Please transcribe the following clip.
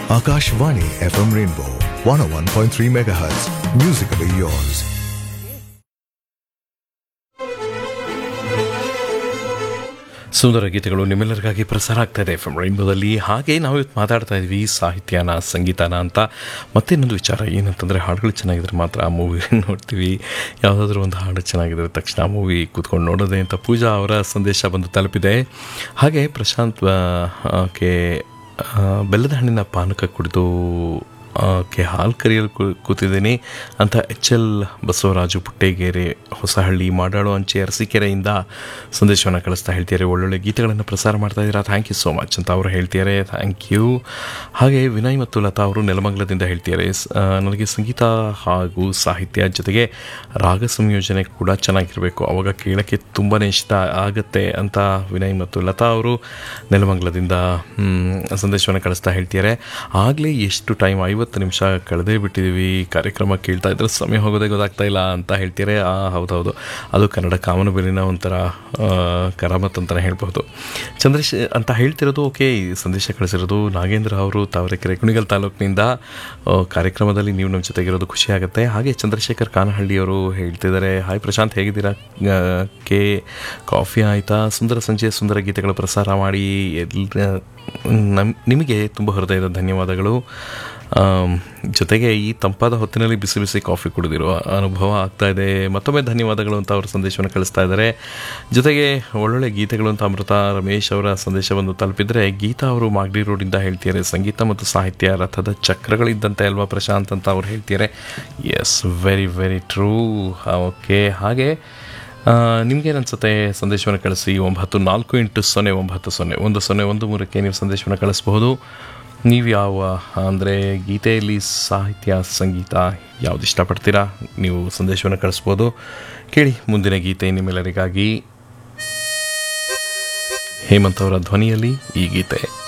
Akashvani FM Rainbow 101.3 MHz. Musically yours. ಸುಂದರ ಗೀತೆಗಳು ನಿಮ್ಮೆಲ್ಲರಿಗಾಗಿ ಪ್ರಸಾರ ಆಗ್ತಾ ಇದೆ ಎಫ್ ಎಮ್ ರೈನ್ಬೋದಲ್ಲಿ ಹಾಗೆ ನಾವು ಇವತ್ತು ಮಾತಾಡ್ತಾ ಇದ್ವಿ ಸಾಹಿತ್ಯನ ಸಂಗೀತನ ಅಂತ ಮತ್ತೆ ಇನ್ನೊಂದು ವಿಚಾರ ಏನಂತಂದರೆ ಹಾಡುಗಳು ಚೆನ್ನಾಗಿದ್ರೆ ಮಾತ್ರ ಆ ಮೂವಿ ನೋಡ್ತೀವಿ ಯಾವುದಾದ್ರೂ ಒಂದು ಹಾಡು ಚೆನ್ನಾಗಿದ್ರೆ ತಕ್ಷಣ ಆ ಮೂವಿ ಕೂತ್ಕೊಂಡು ನೋಡೋದೆ ಅಂತ ಪೂಜಾ ಅವರ ಸಂದೇಶ ಬಂದು ತಲುಪಿದೆ ಹಾಗೆ ಪ್ರಶಾಂತ್ ಆ, ಕೆ ಆ, ಬೆಲ್ಲದ ಹಣ್ಣಿನ ಪಾನಕ ಕುಡಿದು ಕೆ ಹಾಲು ಕರಿಯಲು ಕೂ- ಕೂತಿದ್ದೀನಿ ಅಂತ ಎಚ್ ಎಲ್ ಬಸವರಾಜು ಪುಟ್ಟೇಗೆರೆ ಹೊಸಹಳ್ಳಿ ಮಾಡಾಳು ಅಂಚೆ ಅರಸೀಕೆರೆಯಿಂದ ಸಂದೇಶವನ್ನು ಕಳಿಸ್ತಾ ಹೇಳ್ತಿದ್ದಾರೆ ಒಳ್ಳೊಳ್ಳೆ ಗೀತೆಗಳನ್ನು ಪ್ರಸಾರ ಮಾಡ್ತಾ ಇದ್ದೀರಾ ಥ್ಯಾಂಕ್ ಯು ಸೋ ಮಚ್ ಅಂತ ಅವರು ಹೇಳ್ತಿದ್ದಾರೆ ಥ್ಯಾಂಕ್ ಯು ಹಾಗೆ ವಿನಯ್ ಮತ್ತು ಲತಾ ಅವರು ನೆಲಮಂಗಲದಿಂದ ಹೇಳ್ತಿದ್ದಾರೆ ಸ್- ಆ, ನನಗೆ ಸಂಗೀತ ಹಾಗೂ ಸಾಹಿತ್ಯ ಜೊತೆಗೆ ರಾಗ ಸಂಯೋಜನೆ ಕೂಡ ಚೆನ್ನಾಗಿರಬೇಕು ಅವಾಗ ಕೇಳೋಕ್ಕೆ ತುಂಬಾ ಇಷ್ಟ ಆಗುತ್ತೆ ಅಂತ ವಿನಯ್ ಮತ್ತು ಲತಾ ಅವರು ನೆಲಮಂಗಲದಿಂದ ಮ್, ಸಂದೇಶವನ್ನು ಕಳಿಸ್ತಾ ಹೇಳ್ತಿದ್ದಾರೆ ಆಗಲೇ ಎಷ್ಟು ಟೈಮ್ ಐವತ್ತು ನಿಮಿಷ ಕಳೆದೇ ಬಿಟ್ಟಿದ್ದೀವಿ ಕಾರ್ಯಕ್ರಮ ಕೇಳ್ತಾ ಇದ್ರೆ ಸಮಯ ಹೋಗೋದೇ ಗೊತ್ತಾಗ್ತಾ ಇಲ್ಲ ಅಂತ ಹೇಳ್ತಿದ್ದಾರೆ ಆ ಹೌದೌದು ಅದು ಕನ್ನಡ ಕಾಮನಬಿಲ್ಲಿನ ಒಂಥರ ಆ, ಕರಾಮತ್ ಅಂತಲೇ ಹೇಳ್ಬಹುದು ಚಂದ್ರಶ್ ಅಂತ ಹೇಳ್ತಿರೋದು ಓಕೆ ಈ ಸಂದೇಶ ಕಳಿಸಿರೋದು ನಾಗೇಂದ್ರ ಅವರು ತಾವರೆಕೆರೆ ಕುಣಿಗಲ್ ತಾಲೂಕಿನಿಂದ ಆ, ಕಾರ್ಯಕ್ರಮದಲ್ಲಿ ನೀವು ನಮ್ಮ ಜೊತೆಗಿರೋದು ಖುಷಿ ಆಗುತ್ತೆ ಹಾಗೆ ಚಂದ್ರಶೇಖರ್ ಕಾನಹಳ್ಳಿ ಅವರು ಹೇಳ್ತಿದ್ದಾರೆ ಹಾಯ್ ಪ್ರಶಾಂತ್ ಹೇಗಿದ್ದೀರಾ ಆ, ಕೆ ಕಾಫಿ ಆಯಿತಾ ಸುಂದರ ಸಂಜೆ ಸುಂದರ ಗೀತೆಗಳು ಪ್ರಸಾರ ಮಾಡಿ ಎಲ್ಲ ನಮ್ ನಿಮಗೆ ತುಂಬ ಹೃದಯದ ಧನ್ಯವಾದಗಳು ಆಮ್, ಜೊತೆಗೆ ಈ ತಂಪಾದ ಹೊತ್ತಿನಲ್ಲಿ ಬಿಸಿ ಬಿಸಿ ಕಾಫಿ ಕುಡಿದಿರುವ ಅನುಭವ ಆಗ್ತಾ ಇದೆ ಮತ್ತೊಮ್ಮೆ ಧನ್ಯವಾದಗಳು ಅಂತ ಅವರು ಸಂದೇಶವನ್ನು ಕಳಿಸ್ತಾ ಇದ್ದಾರೆ ಜೊತೆಗೆ ಒಳ್ಳೊಳ್ಳೆ ಗೀತೆಗಳು ಅಂತ ಅಮೃತ ರಮೇಶ್ ಅವರ ಸಂದೇಶ ಬಂದು ತಲುಪಿದರೆ ಗೀತಾ ಅವರು ಮಾಗಡಿ ರೋಡಿಂದ ಹೇಳ್ತಿದ್ದಾರೆ ಸಂಗೀತ ಮತ್ತು ಸಾಹಿತ್ಯ ರಥದ ಚಕ್ರಗಳಿದ್ದಂತೆ ಅಲ್ವಾ ಪ್ರಶಾಂತ್ ಅಂತ ಅವ್ರು ಹೇಳ್ತಿದ್ದಾರೆ yes very very true okay ಹಾಗೆ ನಿಮಗೇನು ಅನಿಸುತ್ತೆ ಸಂದೇಶವನ್ನು ಕಳಿಸಿ ಒಂಬತ್ತು ನಾಲ್ಕು ಎಂಟು ಸೊನ್ನೆ ಒಂಬತ್ತು ಸೊನ್ನೆ ಒಂದು ಸೊನ್ನೆ ಒಂದು ಮೂರಕ್ಕೆ ನೀವು ಸಂದೇಶವನ್ನು ಕಳಿಸ್ಬಹುದು ನೀವು ಯಾವ ಅಂದರೆ ಗೀತೆಯಲ್ಲಿ ಸಾಹಿತ್ಯ ಸಂಗೀತ ಯಾವ್ದು ಇಷ್ಟಪಡ್ತೀರಾ ನೀವು ಸಂದೇಶವನ್ನು ಕಳಿಸ್ಬೋದು ಕೇಳಿ ಮುಂದಿನ ಗೀತೆ ನಿಮ್ಮೆಲ್ಲರಿಗಾಗಿ ಹೇಮಂತ್ ಅವರ ಧ್ವನಿಯಲ್ಲಿ ಈ ಗೀತೆ